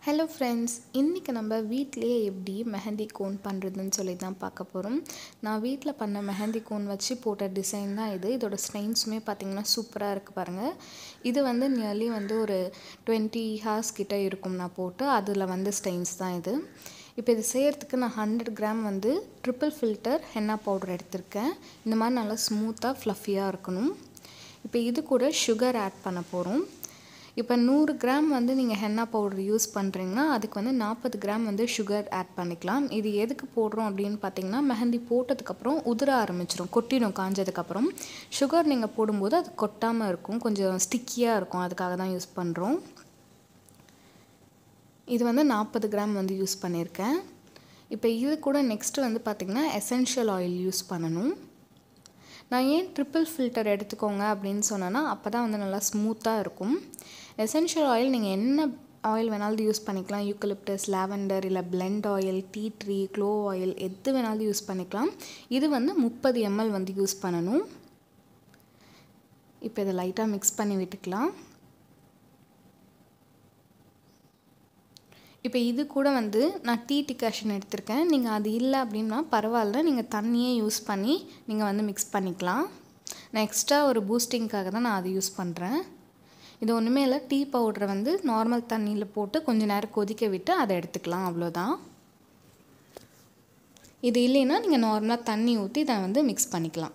hello friends இன்றைக்கி நம்ம வீட்டிலேயே எப்படி மெஹந்தி கோன் பண்ணுறதுன்னு சொல்லி தான் பார்க்க போகிறோம் நான் வீட்டில் பண்ண மெஹந்தி கோன் வச்சு போட்ட டிசைன் தான் இது இதோட ஸ்டைன்ஸுமே பார்த்திங்கன்னா சூப்பராக இருக்குது பாருங்கள் இது வந்து நியர்லி வந்து ஒரு டுவெண்ட்டி ஹார்ஸ் கிட்ட இருக்கும் நான் போட்டு அதில் வந்து ஸ்டைன்ஸ் தான் இது இப்போ இது செய்கிறதுக்கு நான் ஹண்ட்ரட் கிராம் வந்து ட்ரிப்பிள் ஃபில்டர் ஹென்னா பவுடர் எடுத்திருக்கேன் இந்த மாதிரி நல்லா ஸ்மூத்தாக ஃப்ளஃபியாக இருக்கணும் இப்போ இது கூட சுகர் ஆட் பண்ண போகிறோம் இப்போ நூறு கிராம் வந்து நீங்கள் ஹென்னா பவுடர் யூஸ் பண்ணுறீங்கன்னா அதுக்கு வந்து நாற்பது கிராம் வந்து சுகர் ஆட் பண்ணிக்கலாம் இது எதுக்கு போடுறோம் அப்படின்னு பார்த்தீங்கன்னா மெஹந்தி போட்டதுக்கப்புறம் உதிர ஆரம்பிச்சிடும் கொட்டிடும் காஞ்சதுக்கப்புறம் சுகர் நீங்கள் போடும்போது அது கொட்டாமல் இருக்கும் கொஞ்சம் ஸ்டிக்கியாக இருக்கும் அதுக்காக தான் யூஸ் பண்ணுறோம் இது வந்து நாற்பது கிராம் வந்து யூஸ் பண்ணியிருக்கேன் இப்போ இது கூட நெக்ஸ்ட்டு வந்து பார்த்திங்கன்னா எசென்ஷியல் ஆயில் யூஸ் பண்ணணும் நான் ஏன் ட்ரிப்பிள் ஃபில்டர் எடுத்துக்கோங்க அப்படின்னு சொன்னேன்னா அப்போ தான் வந்து நல்லா ஸ்மூத்தாக இருக்கும் எசென்ஷியல் ஆயில் நீங்கள் என்ன ஆயில் வேணாலும் யூஸ் பண்ணிக்கலாம் யூக்கலிப்டஸ் லாவெண்டர் இல்லை blend oil tea tree clove oil எது வேணாலும் யூஸ் பண்ணிக்கலாம் இது வந்து முப்பது எம்எல் வந்து யூஸ் பண்ணணும் இப்போ இதை லைட்டாக மிக்ஸ் பண்ணி விட்டுக்கலாம் இப்போ இது கூட வந்து நான் டீ டிகாஷன் எடுத்திருக்கேன் நீங்கள் அது இல்லை அப்படின்னா பரவாயில்ல நீங்கள் தண்ணியே யூஸ் பண்ணி நீங்கள் வந்து மிக்ஸ் பண்ணிக்கலாம் நான் எக்ஸ்ட்ரா ஒரு பூஸ்டிங்க்காக தான் நான் அதை யூஸ் பண்ணுறேன் இது ஒன்றுமே இல்லை டீ பவுடரை வந்து நார்மல் தண்ணியில் போட்டு கொஞ்சம் நேரம் கொதிக்க விட்டு அதை எடுத்துக்கலாம் அவ்வளோதான் இது இல்லைன்னா நீங்கள் நார்மலாக தண்ணி ஊற்றி இதை வந்து மிக்ஸ் பண்ணிக்கலாம்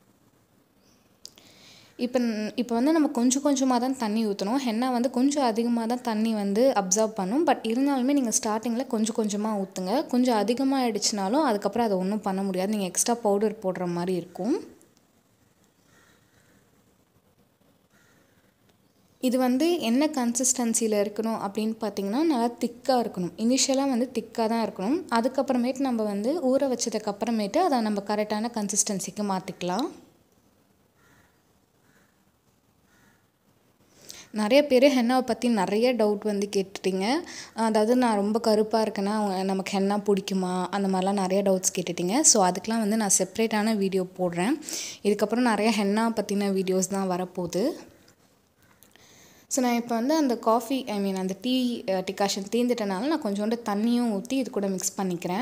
இப்போ இப்போ வந்து நம்ம கொஞ்சம் கொஞ்சமாக தான் தண்ணி ஊற்றணும் ஹென்னா வந்து கொஞ்சம் அதிகமாக தான் தண்ணி வந்து அப்சர்வ் பண்ணும் பட் இருந்தாலுமே நீங்கள் ஸ்டார்டிங்கில் கொஞ்சம் கொஞ்சமாக ஊற்றுங்க கொஞ்சம் அதிகமாக ஆயிடுச்சுனாலும் அதுக்கப்புறம் அதை ஒன்றும் பண்ண முடியாது நீங்கள் எக்ஸ்ட்ரா பவுடர் போடுற மாதிரி இருக்கும் இது வந்து என்ன கன்சிஸ்டன்சியில் இருக்கணும் அப்படின்னு பார்த்தீங்கன்னா நல்லா திக்காக இருக்கணும் இனிஷியலாக வந்து திக்காக தான் இருக்கணும் அதுக்கப்புறமேட்டு நம்ம வந்து ஊற வச்சதுக்கப்புறமேட்டு அதை நம்ம கரெக்டான கன்சிஸ்டன்சிக்கு மாற்றிக்கலாம் நிறைய பேர் ஹென்னாவை பற்றி நிறைய டவுட் வந்து கேட்டுட்டீங்க அதாவது நான் ரொம்ப கருப்பாக இருக்கேன்னா நமக்கு ஹென்னா பிடிக்குமா அந்த மாதிரிலாம் நிறைய டவுட்ஸ் கேட்டுட்டீங்க ஸோ அதுக்கெலாம் வந்து நான் செப்ரேட்டான வீடியோ போடுறேன் இதுக்கப்புறம் நிறைய ஹென்னா பற்றின வீடியோஸ் தான் வரப்போகுது ஸோ நான் இப்போ வந்து அந்த காஃபி ஐ மீன் அந்த டீ டிகாஷன் தீர்ந்துட்டனால நான் கொஞ்சோண்டு தண்ணியும் ஊற்றி இது கூட மிக்ஸ் பண்ணிக்கிறேன்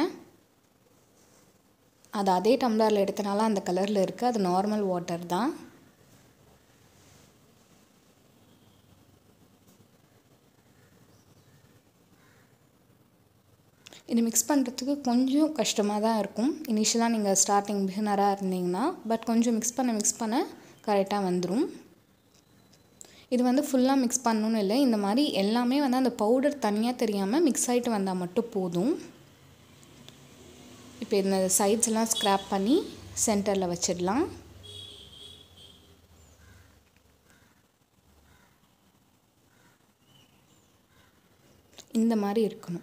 அது அதே டம்ளரில் எடுத்தனால அந்த கலரில் இருக்குது அது நார்மல் வாட்டர் தான் இது மிக்ஸ் பண்ணுறதுக்கு கொஞ்சம் கஷ்டமாக தான் இருக்கும் இனிஷியலாக நீங்கள் ஸ்டார்டிங் பிகினராக இருந்தீங்கன்னா பட் கொஞ்சம் மிக்ஸ் பண்ண மிக்ஸ் பண்ண கரெக்டாக வந்துடும் இது வந்து ஃபுல்லாக மிக்ஸ் பண்ணணும்னு இல்லை இந்த மாதிரி எல்லாமே வந்து அந்த பவுடர் தனியாக தெரியாமல் மிக்ஸ் ஆகிட்டு வந்தால் மட்டும் போதும் இப்போ இந்த சைட்ஸ் எல்லாம் ஸ்க்ராப் பண்ணி சென்டரில் வச்சிடலாம் இந்த மாதிரி இருக்கணும்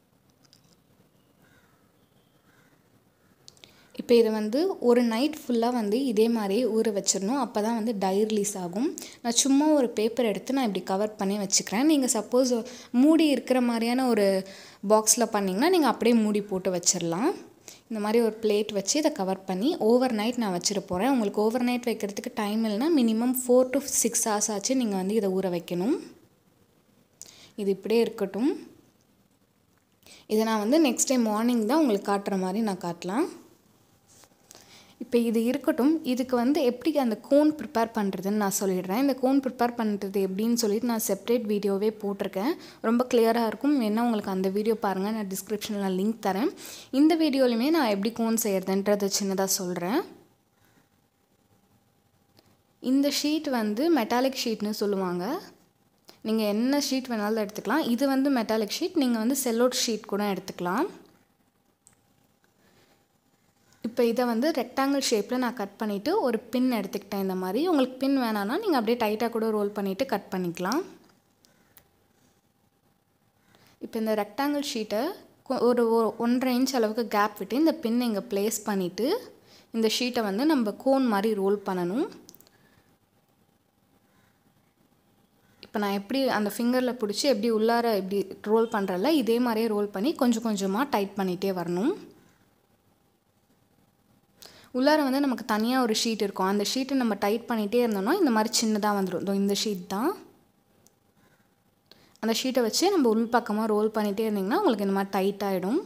இப்போ இதை வந்து ஒரு நைட் ஃபுல்லாக வந்து இதே மாதிரியே ஊற வச்சிடணும் அப்போ தான் வந்து டை ரிலீஸ் ஆகும் நான் சும்மா ஒரு பேப்பர் எடுத்து நான் இப்படி கவர் பண்ணி வச்சுக்கிறேன் நீங்கள் சப்போஸ் மூடி இருக்கிற மாதிரியான ஒரு பாக்ஸில் பண்ணிங்கன்னா நீங்கள் அப்படியே மூடி போட்டு வச்சிடலாம் இந்த மாதிரி ஒரு பிளேட் வச்சு இதை கவர் பண்ணி ஓவர் நைட் நான் வச்சிட போகிறேன் உங்களுக்கு ஓவர் நைட் வைக்கிறதுக்கு டைம் இல்லைனா minimum four to six hours ஆச்சு நீங்கள் வந்து இதை ஊற வைக்கணும் இது இப்படியே இருக்கட்டும் இதை நான் வந்து நெக்ஸ்ட் டே மார்னிங் தான் உங்களுக்கு காட்டுற மாதிரி நான் காட்டலாம் இப்போ இது இருக்கட்டும் இதுக்கு வந்து எப்படி அந்த கோன் ப்ரிப்பேர் பண்ணுறதுன்னு நான் சொல்லிடுறேன் இந்த கோன் ப்ரிப்பேர் பண்ணுறது எப்படின்னு சொல்லிட்டு நான் செப்ரேட் வீடியோவே போட்டிருக்கேன் ரொம்ப கிளியராக இருக்கும் வேணால் உங்களுக்கு அந்த வீடியோ பாருங்கள் நான் டிஸ்கிரிப்ஷனில் லிங்க் தரேன் இந்த வீடியோலையுமே நான் எப்படி கோன் செய்கிறதுன்றதை சின்னதாக சொல்கிறேன் இந்த ஷீட் வந்து மெட்டாலிக் ஷீட்னு சொல்லுவாங்க நீங்கள் என்ன ஷீட் வேணாலும் எடுத்துக்கலாம் இது வந்து மெட்டாலிக் ஷீட் நீங்கள் வந்து செல்லோட் ஷீட் கூட எடுத்துக்கலாம் இப்போ இதை வந்து ரெக்டாங்கிள் ஷேப்பில் நான் கட் பண்ணிவிட்டு ஒரு பின் எடுத்துக்கிட்டேன் இந்த மாதிரி உங்களுக்கு பின் வேணான்னா நீங்கள் அப்படியே டைட்டாக கூட ரோல் பண்ணிவிட்டு கட் பண்ணிக்கலாம் இப்போ இந்த ரெக்டாங்கிள் ஷீட்டை ஒரு ஒன்றரை இன்ச் அளவுக்கு கேப் விட்டு இந்த பின் இங்கே ப்ளேஸ் பண்ணிவிட்டு இந்த ஷீட்டை வந்து நம்ம கோன் மாதிரி ரோல் பண்ணணும் இப்போ நான் எப்படி அந்த ஃபிங்கரில் பிடிச்சி எப்படி உள்ளார எப்படி ரோல் பண்ணுறல இதே மாதிரியே ரோல் பண்ணி கொஞ்சம் கொஞ்சமாக டைட் பண்ணிகிட்டே வரணும் உள்ளார வந்து நமக்கு தனியாக ஒரு ஷீட் இருக்கும் அந்த ஷீட்டை நம்ம டைட் பண்ணிகிட்டே இருந்தோம்னா இந்த மாதிரி சின்னதாக வந்துடும் இந்த ஷீட் தான் அந்த ஷீட்டை வச்சு நம்ம உள் பக்கமாக ரோல் பண்ணிகிட்டே இருந்திங்கன்னா உங்களுக்கு இந்த மாதிரி டைட் ஆகிடும்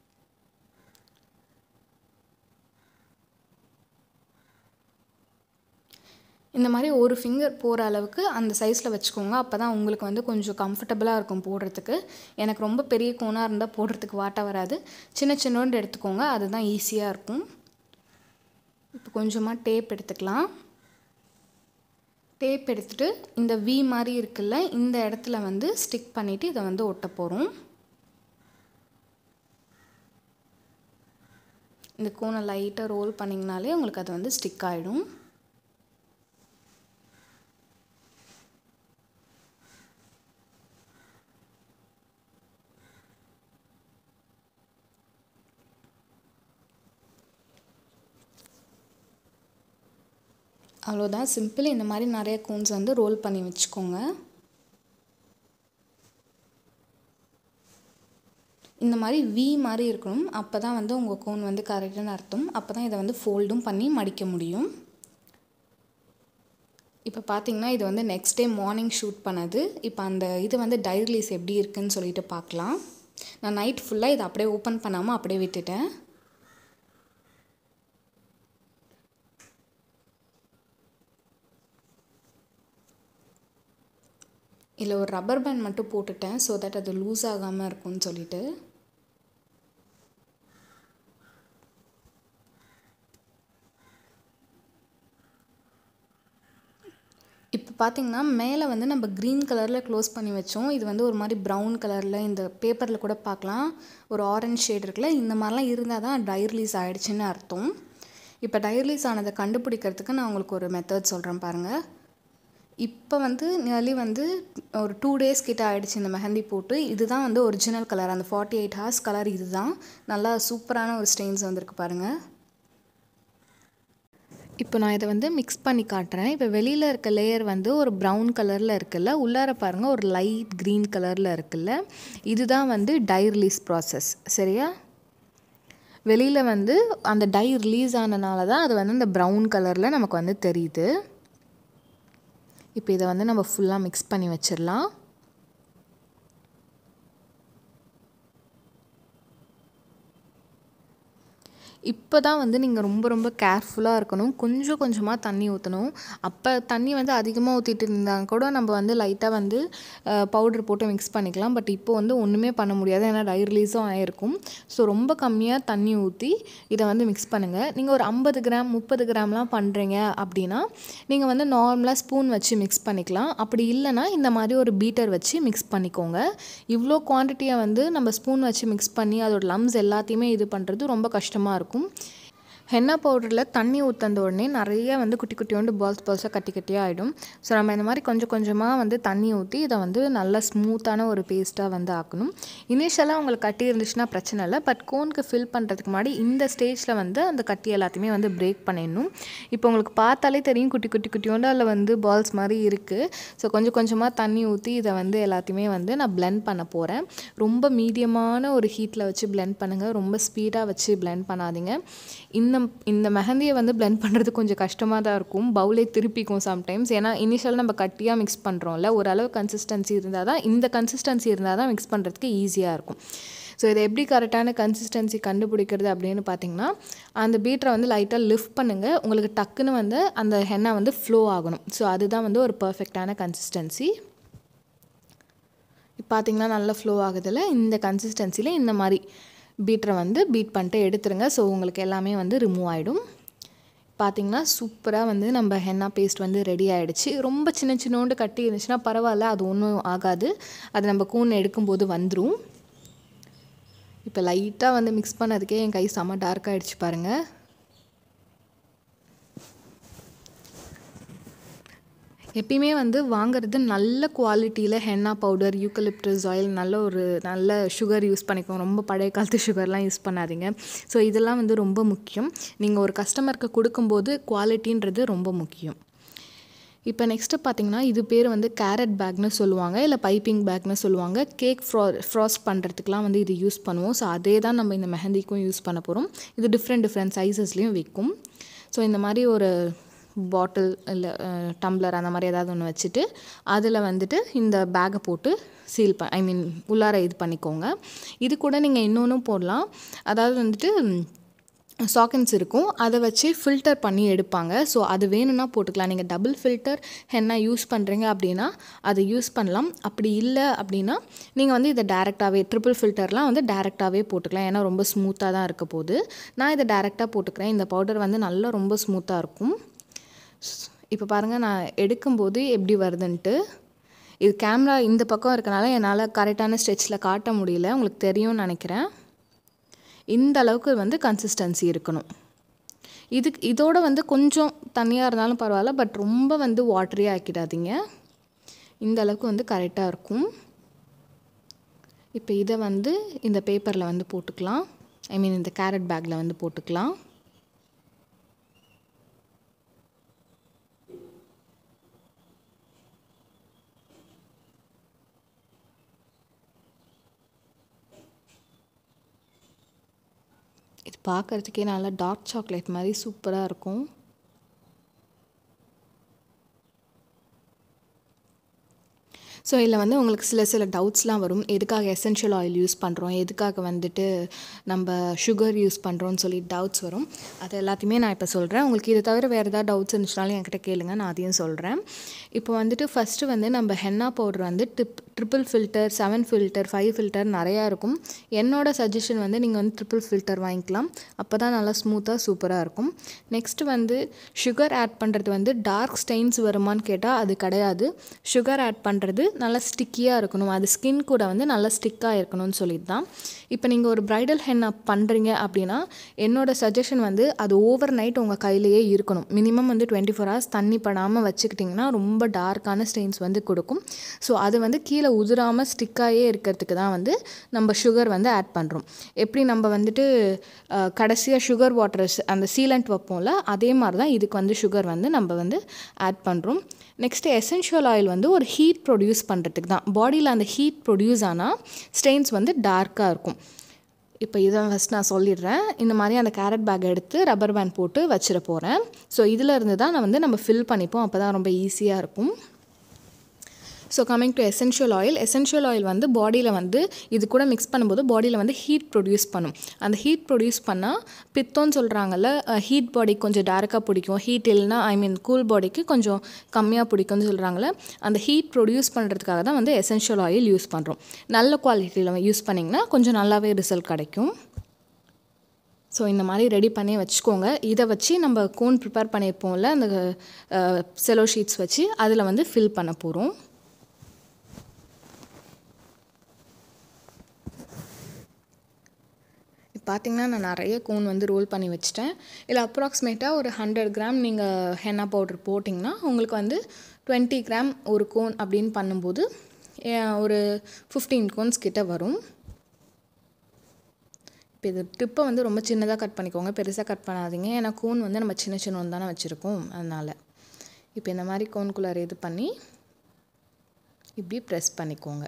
இந்த மாதிரி ஒரு ஃபிங்கர் போகிற அளவுக்கு அந்த சைஸில் வச்சுக்கோங்க அப்போ தான் உங்களுக்கு வந்து கொஞ்சம் கம்ஃபர்டபுளாக இருக்கும் போடுறதுக்கு எனக்கு ரொம்ப பெரிய கோனாக இருந்தால் போடுறதுக்கு வாட்ட வராது சின்ன சின்னோண்டு எடுத்துக்கோங்க அதுதான் ஈஸியாக இருக்கும் இப்போ கொஞ்சமாக டேப் எடுத்துக்கலாம் டேப் எடுத்துகிட்டு இந்த வி மாதிரி இருக்குல்ல இந்த இடத்துல வந்து ஸ்டிக் பண்ணிவிட்டு இதை வந்து ஒட்ட போகிறோம் இந்த கோனை லைட்டாக ரோல் பண்ணிங்கனாலே உங்களுக்கு அது வந்து ஸ்டிக் ஆகிடும் அவ்வளோதான் சிம்பிள் இந்த மாதிரி நிறைய கோன்ஸ் வந்து ரோல் பண்ணி வச்சுக்கோங்க இந்த மாதிரி வி மாதிரி இருக்கணும் அப்போ தான் வந்து உங்கள் கோன் வந்து கரெக்டுன்னு அர்த்தம் அப்போ தான் இதை வந்து ஃபோல்டும் பண்ணி மடிக்க முடியும் இப்போ பார்த்தீங்கன்னா இது வந்து நெக்ஸ்ட் டே மார்னிங் ஷூட் பண்ணது இப்போ அந்த இது வந்து டைரிலீஸ் எப்படி இருக்குன்னு சொல்லிட்டு பார்க்கலாம் நான் நைட் ஃபுல்லாக இதை அப்படியே ஓப்பன் பண்ணாமல் அப்படியே விட்டுட்டேன் இதில் ஒரு ரப்பர் பேண்ட் மட்டும் போட்டுட்டேன் ஸோ தட் அது லூஸ் ஆகாமல் இருக்கும்னு சொல்லிட்டு இப்போ பார்த்தீங்கன்னா மேலே வந்து நம்ம க்ரீன் கலரில் க்ளோஸ் பண்ணி வச்சோம் இது வந்து ஒரு மாதிரி ப்ரௌன் கலரில் இந்த பேப்பரில் கூட பார்க்கலாம் ஒரு ஆரஞ்ச் ஷேட் இருக்குல்ல இந்த மாதிரிலாம் இருந்தால் தான் டை ரிலீஸ் ஆகிடுச்சின்னு அர்த்தம் இப்போ டை ரிலீஸ் ஆனதை கண்டுபிடிக்கிறதுக்கு நான் உங்களுக்கு ஒரு மெத்தட் சொல்கிறேன் பாருங்கள் இப்போ வந்து நியர்லி வந்து ஒரு டூ டேஸ் கிட்ட ஆகிடுச்சு இந்த மெஹந்தி போட்டு இதுதான் வந்து ஒரிஜினல் கலர் அந்த ஃபார்ட்டி எயிட் ஹார்ஸ் கலர் இதுதான் நல்லா சூப்பரான ஒரு ஸ்டெயின்ஸ் வந்திருக்கு பாருங்கள் இப்போ நான் இதை வந்து மிக்ஸ் பண்ணி காட்டுறேன் இப்போ வெளியில் இருக்க லேயர் வந்து ஒரு ப்ரௌன் கலரில் இருக்குல்ல உள்ளார பாருங்கள் ஒரு லைட் க்ரீன் கலரில் இருக்குல்ல இதுதான் வந்து டை ரிலீஸ் ப்ராசஸ் சரியா வெளியில் வந்து அந்த டை ரிலீஸ் ஆனனால தான் அது வந்து இந்த ப்ரௌன் கலரில் நமக்கு வந்து தெரியுது இப்போ இதை வந்து நம்ம ஃபுல்லாக மிக்ஸ் பண்ணி வச்சிடலாம் இப்போ தான் வந்து நீங்கள் ரொம்ப ரொம்ப கேர்ஃபுல்லாக இருக்கணும் கொஞ்சம் கொஞ்சமாக தண்ணி ஊற்றணும் அப்போ தண்ணி வந்து அதிகமாக ஊற்றிட்டு இருந்தாங்க கூட நம்ம வந்து லைட்டாக வந்து பவுடர் போட்டு மிக்ஸ் பண்ணிக்கலாம் பட் இப்போ வந்து ஒன்றுமே பண்ண முடியாது ஏன்னா டை ரிலீஸும் ஆகிருக்கும் ஸோ ரொம்ப கம்மியாக தண்ணி ஊற்றி இதை வந்து மிக்ஸ் பண்ணுங்கள் நீங்கள் ஒரு ஐம்பது கிராம் முப்பது கிராம்லாம் பண்ணுறீங்க அப்படின்னா நீங்கள் வந்து நார்மலாக ஸ்பூன் வச்சு மிக்ஸ் பண்ணிக்கலாம் அப்படி இல்லைன்னா இந்த மாதிரி ஒரு பீட்டர் வச்சு மிக்ஸ் பண்ணிக்கோங்க இவ்வளோ குவான்டிட்டியை வந்து நம்ம ஸ்பூன் வச்சு மிக்ஸ் பண்ணி அதோட லம்ஸ் எல்லாத்தையுமே இது பண்ணுறது ரொம்ப கஷ்டமாக இருக்கும் ஹென்னா பவுடரில் தண்ணி ஊற்றந்த உடனே நிறைய வந்து குட்டி குட்டியோண்டு பால்ஸ் பால்ஸாக கட்டி கட்டியாக ஆகிடும் ஸோ நம்ம இந்த மாதிரி கொஞ்சம் கொஞ்சமாக வந்து தண்ணி ஊற்றி இதை வந்து நல்லா ஸ்மூத்தான ஒரு பேஸ்ட்டாக வந்து ஆக்கணும் இனிஷியலாக உங்களுக்கு கட்டி இருந்துச்சுன்னா பிரச்சனை இல்லை பட் கோனுக்கு ஃபில் பண்ணுறதுக்கு முன்னாடி இந்த ஸ்டேஜில் வந்து அந்த கட்டி எல்லாத்தையுமே வந்து பிரேக் பண்ணிடணும் இப்போ உங்களுக்கு பார்த்தாலே தெரியும் குட்டி குட்டி குட்டியோண்டு அதில் வந்து பால்ஸ் மாதிரி இருக்குது ஸோ கொஞ்சம் கொஞ்சமாக தண்ணி ஊற்றி இதை வந்து எல்லாத்தையுமே வந்து நான் பிளெண்ட் பண்ண போகிறேன் ரொம்ப மீடியமான ஒரு ஹீட்டில் வச்சு பிளெண்ட் பண்ணுங்கள் ரொம்ப ஸ்பீடாக வச்சு பிளெண்ட் பண்ணாதீங்க இந்த இந்த மெஹந்தியை வந்து பிளெண்ட் பண்ணுறது கொஞ்சம் கஷ்டமாக தான் இருக்கும் பவுலே திருப்பிக்கும் சம்டைம்ஸ் ஏன்னா இனிஷியல் நம்ம கட்டியாக மிக்ஸ் பண்ணுறோம்ல ஓரளவு கன்சிஸ்டன்சி இருந்தால் தான் இந்த கன்சிஸ்டன்சி இருந்தால் தான் மிக்ஸ் பண்ணுறதுக்கு ஈஸியாக இருக்கும் ஸோ இதை எப்படி கரெக்டான கன்சிஸ்டன்சி கண்டுபிடிக்கிறது அப்படின்னு பார்த்தீங்கன்னா அந்த பீட்டரை வந்து லைட்டாக லிஃப்ட் பண்ணுங்கள் உங்களுக்கு டக்குன்னு வந்து அந்த ஹென்னா வந்து ஃப்ளோ ஆகணும் ஸோ அதுதான் வந்து ஒரு பர்ஃபெக்டான கன்சிஸ்டன்சி பார்த்தீங்கன்னா நல்லா ஃப்ளோ ஆகுதில்ல இந்த கன்சிஸ்டன்சியில் இந்த மாதிரி பீட்டரை வந்து பீட் பண்ணிட்டு எடுத்துருங்க ஸோ உங்களுக்கு எல்லாமே வந்து ரிமூவ் ஆகிடும் பார்த்திங்கன்னா சூப்பராக வந்து நம்ம ஹென்னா பேஸ்ட் வந்து ரெடி ஆகிடுச்சு ரொம்ப சின்ன சின்னோண்டு கட்டி இருந்துச்சுன்னா பரவாயில்ல அது ஒன்றும் ஆகாது அது நம்ம கூன் எடுக்கும்போது வந்துடும் இப்போ லைட்டாக வந்து மிக்ஸ் பண்ணதுக்கே என் கை செம்ம டார்க் ஆகிடுச்சு பாருங்கள் எப்பயுமே வந்து வாங்குறது நல்ல குவாலிட்டியில் ஹென்னா பவுடர் யூக்கலிப்டஸ் ஆயில் நல்ல ஒரு நல்ல சுகர் யூஸ் பண்ணிக்கோங்க ரொம்ப பழைய காலத்து சுகர்லாம் யூஸ் பண்ணாதீங்க ஸோ இதெல்லாம் வந்து ரொம்ப முக்கியம் நீங்கள் ஒரு கஸ்டமருக்கு கொடுக்கும்போது குவாலிட்டின்றது ரொம்ப முக்கியம் இப்போ நெக்ஸ்ட்டு பார்த்தீங்கன்னா இது பேர் வந்து கேரட் பேக்னு சொல்லுவாங்க இல்லை பைப்பிங் பேக்னு சொல்லுவாங்க கேக் ஃப்ரா ஃப்ராஸ்ட் பண்ணுறதுக்குலாம் வந்து இது யூஸ் பண்ணுவோம் ஸோ அதே தான் நம்ம இந்த மெஹந்திக்கும் யூஸ் பண்ண போகிறோம் இது டிஃப்ரெண்ட் டிஃப்ரெண்ட் சைஸஸ்லேயும் விற்கும் ஸோ இந்த மாதிரி ஒரு பாட்டில் இல்லை டம்ளர் அந்த மாதிரி ஏதாவது ஒன்று வச்சுட்டு அதில் வந்துட்டு இந்த பேக்கை போட்டு சீல் ப ஐ மீன் உள்ளார இது பண்ணிக்கோங்க இது கூட நீங்கள் இன்னொன்றும் போடலாம் அதாவது வந்துட்டு சாக்கன்ஸ் இருக்கும் அதை வச்சு ஃபில்டர் பண்ணி எடுப்பாங்க ஸோ அது வேணும்னா போட்டுக்கலாம் நீங்கள் டபுள் ஃபில்டர் ஹென்னா யூஸ் பண்ணுறீங்க அப்படின்னா அதை யூஸ் பண்ணலாம் அப்படி இல்லை அப்படின்னா நீங்கள் வந்து இதை டேரெக்டாகவே ட்ரிபிள் ஃபில்டர்லாம் வந்து டேரெக்டாகவே போட்டுக்கலாம் ஏன்னா ரொம்ப ஸ்மூத்தாக தான் இருக்க போகுது நான் இதை டேரெக்டாக போட்டுக்கிறேன் இந்த பவுடர் வந்து நல்லா ரொம்ப ஸ்மூத்தாக இருக்கும் இப்போ பாருங்கள் நான் எடுக்கும்போது எப்படி வருதுன்ட்டு இது கேமரா இந்த பக்கம் இருக்கனால என்னால் கரெக்டான ஸ்ட்ரெச்சில் காட்ட முடியல உங்களுக்கு தெரியும்னு நினைக்கிறேன் இந்த அளவுக்கு வந்து கன்சிஸ்டன்சி இருக்கணும் இதுக்கு இதோட வந்து கொஞ்சம் தண்ணியாக இருந்தாலும் பரவாயில்ல பட் ரொம்ப வந்து வாட்டரியாக ஆக்கிடாதீங்க இந்த அளவுக்கு வந்து கரெக்டாக இருக்கும் இப்போ இதை வந்து இந்த பேப்பரில் வந்து போட்டுக்கலாம் ஐ மீன் இந்த கேரட் பேக்கில் வந்து போட்டுக்கலாம் இது பார்க்குறதுக்கே நல்லா டார்க் சாக்லேட் மாதிரி சூப்பராக இருக்கும் ஸோ இதில் வந்து உங்களுக்கு சில சில டவுட்ஸ்லாம் வரும் எதுக்காக எசென்ஷியல் ஆயில் யூஸ் பண்ணுறோம் எதுக்காக வந்துட்டு நம்ம சுகர் யூஸ் பண்ணுறோன்னு சொல்லி டவுட்ஸ் வரும் அது எல்லாத்தையுமே நான் இப்போ சொல்கிறேன் உங்களுக்கு இதை தவிர வேறு ஏதாவது டவுட்ஸ் இருந்துச்சுனாலும் என்கிட்ட கேளுங்க நான் அதையும் சொல்கிறேன் இப்போ வந்துட்டு ஃபஸ்ட்டு வந்து நம்ம ஹென்னா பவுடர் வந்து டிப் triple filter seven filter five filter நிறையா இருக்கும் என்னோட சஜஷன் வந்து நீங்கள் வந்து ட்ரிபிள் ஃபில்டர் வாங்கிக்கலாம் அப்போ தான் நல்லா ஸ்மூத்தாக சூப்பராக இருக்கும் நெக்ஸ்ட்டு வந்து சுகர் ஆட் பண்ணுறது வந்து டார்க் ஸ்டெயின்ஸ் வருமான்னு கேட்டால் அது கிடையாது சுகர் ஆட் பண்ணுறது நல்லா ஸ்டிக்கியாக இருக்கணும் அது ஸ்கின் கூட வந்து நல்லா ஸ்டிக்காக இருக்கணும்னு சொல்லிட்டு தான் இப்போ நீங்கள் ஒரு ப்ரைடல் ஹென்னா பண்ணுறீங்க அப்படின்னா என்னோடய சஜஷன் வந்து அது ஓவர் நைட் உங்கள் கையிலேயே இருக்கணும் மினிமம் வந்து டுவெண்ட்டி ஃபோர் ஹவர்ஸ் தண்ணி படாமல் வச்சுக்கிட்டிங்கன்னா ரொம்ப டார்க்கான ஸ்டெயின்ஸ் வந்து கொடுக்கும் ஸோ அது வந்து கீழே உதிராமல் ஸ்டிக்காகவே இருக்கிறதுக்கு தான் வந்து நம்ம சுகர் வந்து ஆட் பண்ணுறோம் எப்படி நம்ம வந்துட்டு கடைசியாக சுகர் வாட்டர்ஸ் அந்த சீலண்ட் வைப்போம்ல அதே மாதிரி தான் இதுக்கு வந்து சுகர் வந்து நம்ம வந்து ஆட் பண்ணுறோம் நெக்ஸ்ட்டு எசென்ஷியல் ஆயில் வந்து ஒரு ஹீட் ப்ரொடியூஸ் பண்ணுறதுக்கு தான் பாடியில் அந்த ஹீட் ப்ரொடியூஸ் ஆனால் ஸ்டெயின்ஸ் வந்து டார்க்காக இருக்கும் இப்போ இதை ஃபஸ்ட் நான் சொல்லிடுறேன் இந்த மாதிரி அந்த கேரட் பேக் எடுத்து ரப்பர் பேண்ட் போட்டு வச்சிட போகிறேன் ஸோ இதில் இருந்து தான் நான் வந்து நம்ம ஃபில் பண்ணிப்போம் அப்போ தான் ரொம்ப ஈஸியாக இருக்கும் so coming to essential oil essential oil வந்து பாடியில் வந்து இது கூட மிக்ஸ் பண்ணும்போது பாடியில் வந்து ஹீட் ப்ரொடியூஸ் பண்ணும் அந்த ஹீட் ப்ரொடியூஸ் பண்ணால் பித்தோன்னு சொல்கிறாங்கல்ல ஹீட் பாடி கொஞ்சம் டார்க்காக பிடிக்கும் ஹீட் இல்லைனா ஐ மீன் கூல் பாடிக்கு கொஞ்சம் கம்மியாக பிடிக்கும்னு சொல்கிறாங்களே அந்த ஹீட் ப்ரொடியூஸ் பண்ணுறதுக்காக தான் வந்து எசென்ஷியல் ஆயில் யூஸ் பண்ணுறோம் நல்ல குவாலிட்டியில் யூஸ் பண்ணிங்கன்னா கொஞ்சம் நல்லாவே ரிசல்ட் கிடைக்கும் ஸோ இந்த மாதிரி ரெடி பண்ணி வச்சுக்கோங்க இதை வச்சு நம்ம கோன் ப்ரிப்பேர் பண்ணியிருப்போம்ல அந்த செலோ ஷீட்ஸ் வச்சு அதில் வந்து ஃபில் பண்ண போகிறோம் பார்த்திங்கன்னா நான் நிறைய கோன் வந்து ரோல் பண்ணி வச்சுட்டேன் இல்லை அப்ராக்சிமேட்டாக ஒரு ஹண்ட்ரட் கிராம் நீங்கள் ஹென்னா பவுடர் போட்டிங்கன்னா உங்களுக்கு வந்து டுவெண்ட்டி கிராம் ஒரு கோன் அப்படின்னு பண்ணும்போது ஒரு ஃபிஃப்டீன் கோன்ஸ் கிட்ட வரும் இப்போ இது டிப்பை வந்து ரொம்ப சின்னதாக கட் பண்ணிக்கோங்க பெருசாக கட் பண்ணாதீங்க ஏன்னா கோன் வந்து நம்ம சின்ன சின்ன தானே வச்சுருக்கோம் அதனால் இப்போ இந்த மாதிரி கோன்குள்ளார இது பண்ணி இப்படி ப்ரெஸ் பண்ணிக்கோங்க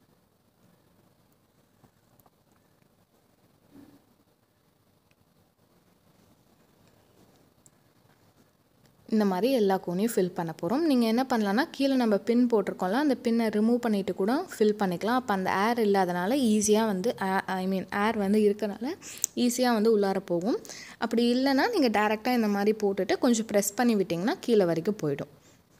இந்த மாதிரி எல்லா கோனையும் ஃபில் பண்ண போகிறோம் நீங்கள் என்ன பண்ணலான்னா கீழே நம்ம பின் போட்டிருக்கோம்ல அந்த பின்னை ரிமூவ் பண்ணிவிட்டு கூட ஃபில் பண்ணிக்கலாம் அப்போ அந்த ஏர் இல்லாதனால ஈஸியாக வந்து ஐ மீன் ஏர் வந்து இருக்கனால ஈஸியாக வந்து உள்ளார போகும் அப்படி இல்லைன்னா நீங்கள் டேரெக்டாக இந்த மாதிரி போட்டுட்டு கொஞ்சம் ப்ரெஸ் பண்ணி விட்டிங்கன்னா கீழே வரைக்கும் போயிடும்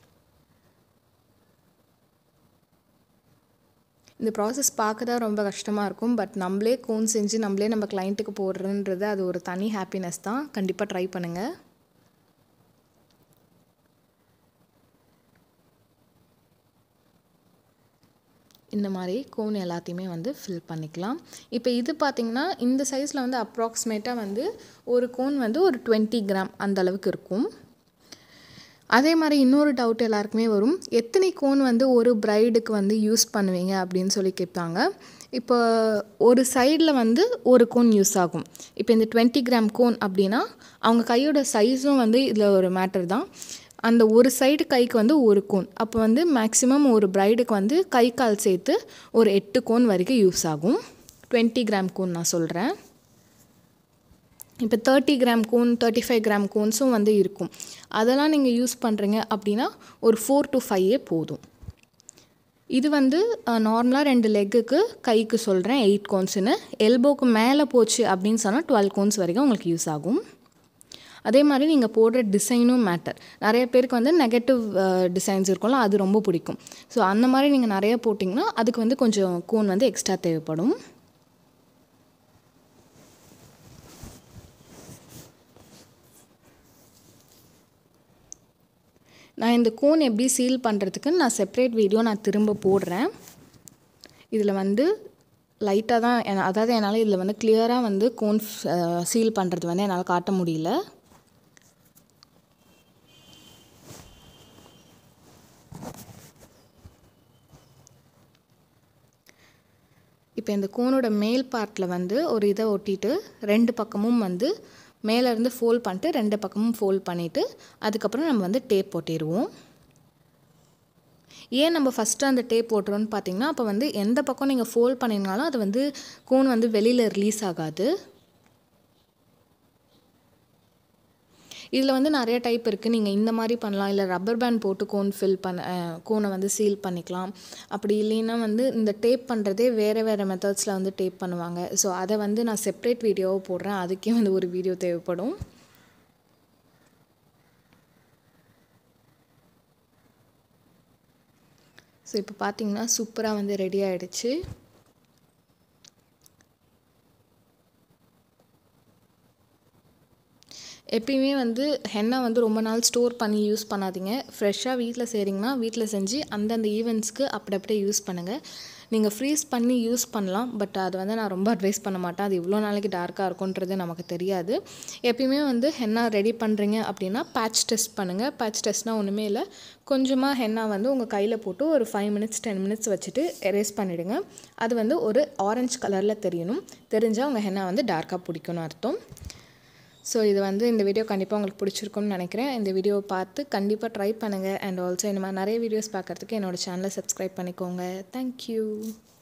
இந்த ப்ராசஸ் பார்க்க தான் ரொம்ப கஷ்டமாக இருக்கும் பட் நம்மளே கோன் செஞ்சு நம்மளே நம்ம கிளைண்ட்டுக்கு போடுறன்றது அது ஒரு தனி ஹாப்பினஸ் தான் கண்டிப்பாக ட்ரை பண்ணுங்கள் இந்த மாதிரி கோன் எல்லாத்தையுமே வந்து ஃபில் பண்ணிக்கலாம் இப்போ இது பார்த்திங்கன்னா இந்த சைஸில் வந்து அப்ராக்சிமேட்டாக வந்து ஒரு கோன் வந்து ஒரு டுவெண்ட்டி கிராம் அந்த அளவுக்கு இருக்கும் அதே மாதிரி இன்னொரு டவுட் எல்லாருக்குமே வரும் எத்தனை கோன் வந்து ஒரு ப்ரைடுக்கு வந்து யூஸ் பண்ணுவீங்க அப்படின்னு சொல்லி கேட்பாங்க இப்போ ஒரு சைடில் வந்து ஒரு கோன் யூஸ் ஆகும் இப்போ இந்த டுவெண்ட்டி கிராம் கோன் அப்படின்னா அவங்க கையோட சைஸும் வந்து இதில் ஒரு மேட்டர் தான் அந்த ஒரு சைடு கைக்கு வந்து ஒரு கோன் அப்போ வந்து மேக்ஸிமம் ஒரு ப்ரைடுக்கு வந்து கை கால் சேர்த்து ஒரு எட்டு கோன் வரைக்கும் யூஸ் ஆகும் டுவெண்ட்டி கிராம் கோன் நான் சொல்கிறேன் இப்போ thirty gram cone thirty five gram கோன்ஸும் வந்து இருக்கும் அதெல்லாம் நீங்கள் யூஸ் பண்ணுறீங்க அப்படின்னா ஒரு ஃபோர் டு ஃபைவே போதும் இது வந்து நார்மலாக ரெண்டு லெக்குக்கு கைக்கு சொல்கிறேன் எயிட் கோன்ஸுன்னு எல்போக்கு மேலே போச்சு அப்படின்னு சொன்னால் டுவெல் கோன்ஸ் வரைக்கும் உங்களுக்கு யூஸ் ஆகும் அதே மாதிரி நீங்கள் போடுற டிசைனும் மேட்டர் நிறைய பேருக்கு வந்து நெகட்டிவ் டிசைன்ஸ் இருக்கும்ல அது ரொம்ப பிடிக்கும் ஸோ அந்த மாதிரி நீங்கள் நிறைய போட்டிங்கன்னா அதுக்கு வந்து கொஞ்சம் கோன் வந்து எக்ஸ்ட்ரா தேவைப்படும் நான் இந்த கோன் எப்படி சீல் பண்ணுறதுக்கு நான் செப்ரேட் வீடியோ நான் திரும்ப போடுறேன் இதில் வந்து லைட்டாக தான் என அதாவது என்னால் இதில் வந்து கிளியராக வந்து கோன் சீல் பண்ணுறது வந்து என்னால் காட்ட முடியல இப்போ இந்த கோனோட மேல் பார்ட்டில் வந்து ஒரு இதை ஒட்டிட்டு ரெண்டு பக்கமும் வந்து மேலேருந்து ஃபோல்ட் பண்ணிட்டு ரெண்டு பக்கமும் ஃபோல்ட் பண்ணிவிட்டு அதுக்கப்புறம் நம்ம வந்து டேப் போட்டிடுவோம் ஏன் நம்ம ஃபஸ்ட்டு அந்த டேப் போட்டுறோன்னு பார்த்தீங்கன்னா அப்போ வந்து எந்த பக்கம் நீங்கள் ஃபோல்ட் பண்ணிங்கனாலும் அது வந்து கோன் வந்து வெளியில் ரிலீஸ் ஆகாது இதில் வந்து நிறைய டைப் இருக்குது நீங்கள் இந்த மாதிரி பண்ணலாம் இல்லை ரப்பர் பேண்ட் போட்டு கோன் ஃபில் பண்ண கோனை வந்து சீல் பண்ணிக்கலாம் அப்படி இல்லைன்னா வந்து இந்த டேப் பண்ணுறதே வேறு வேறு மெத்தட்ஸில் வந்து டேப் பண்ணுவாங்க ஸோ அதை வந்து நான் செப்ரேட் வீடியோவை போடுறேன் அதுக்கே வந்து ஒரு வீடியோ தேவைப்படும் ஸோ இப்போ பார்த்தீங்கன்னா சூப்பராக வந்து ரெடி ஆகிடுச்சு எப்பயுமே வந்து ஹென்னா வந்து ரொம்ப நாள் ஸ்டோர் பண்ணி யூஸ் பண்ணாதீங்க ஃப்ரெஷ்ஷாக வீட்டில் செய்கிறீங்கன்னா வீட்டில் செஞ்சு அந்தந்த ஈவெண்ட்ஸ்க்கு அப்படி அப்படியே யூஸ் பண்ணுங்கள் நீங்கள் ஃப்ரீஸ் பண்ணி யூஸ் பண்ணலாம் பட் அது வந்து நான் ரொம்ப அட்வைஸ் பண்ண மாட்டேன் அது இவ்வளோ நாளைக்கு டார்க்காக இருக்குன்றது நமக்கு தெரியாது எப்பயுமே வந்து ஹென்னா ரெடி பண்ணுறீங்க அப்படின்னா பேட்ச் டெஸ்ட் பண்ணுங்கள் பேட்ச் டெஸ்ட்னால் ஒன்றுமே இல்லை கொஞ்சமாக ஹென்னா வந்து உங்கள் கையில் போட்டு ஒரு ஃபைவ் மினிட்ஸ் டென் மினிட்ஸ் வச்சுட்டு எரேஸ் பண்ணிவிடுங்க அது வந்து ஒரு ஆரஞ்சு கலரில் தெரியணும் தெரிஞ்சால் உங்கள் ஹென்னா வந்து டார்க்காக பிடிக்கும்னு அர்த்தம் ஸோ இது வந்து இந்த வீடியோ கண்டிப்பாக உங்களுக்கு பிடிச்சிருக்கும்னு நினைக்கிறேன் இந்த வீடியோவை பார்த்து கண்டிப்பாக ட்ரை பண்ணுங்கள் அண்ட் ஆல்சோ இந்த மாதிரி நிறைய வீடியோஸ் பார்க்குறதுக்கு என்னோடய சேனலை சப்ஸ்கிரைப் பண்ணிக்கோங்க தேங்க்யூ